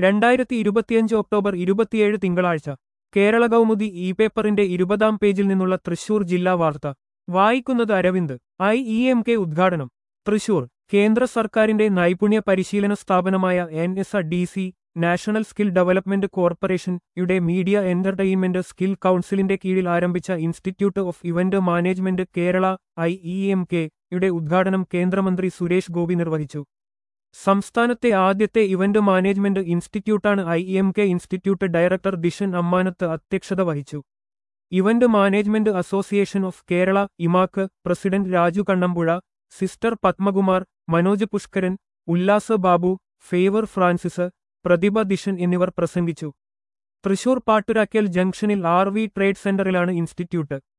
രണ്ടായിരത്തി ഇരുപത്തിയഞ്ച് ഒക്ടോബർ ഇരുപത്തിയേഴ് തിങ്കളാഴ്ച കേരള കൗമുദി ഇ പേപ്പറിന്റെ ഇരുപതാം പേജിൽ നിന്നുള്ള തൃശൂർ ജില്ലാ വാർത്ത വായിക്കുന്നത് Aravind I E M K ഉദ്ഘാടനം തൃശൂർ കേന്ദ്ര സർക്കാരിന്റെ നൈപുണ്യ പരിശീലന സ്ഥാപനമായ N S D C national skill development corporation യുടെ മീഡിയ എന്റർടൈൻമെന്റ് സ്കിൽ കൗൺസിലിന്റെ കീഴിൽ ആരംഭിച്ച institute of event management Kerala I E M K യുടെ ഉദ്ഘാടനം കേന്ദ്രമന്ത്രി സുരേഷ് ഗോപി നിർവഹിച്ചു സംസ്ഥാനത്തെ ആദ്യത്തെ ഇവന്റ് മാനേജ്മെന്റ് ഇൻസ്റ്റിറ്റ്യൂട്ടാണ് I M K institute director Dishan Ammanath അധ്യക്ഷത വഹിച്ചു event management association of Kerala EMAK president Raju Kannampuzha sister Padmakumar Manoj Pushkaran Ullas Babu Favour Francis Prathibha Dishan എന്നിവർ പ്രസംഗിച്ചു തൃശൂർ പാട്ടുരാക്കൽ ജംഗ്ഷനിൽ ആർ വി ട്രേഡ് സെന്ററിലാണ് ഇൻസ്റ്റിറ്റ്യൂട്ട്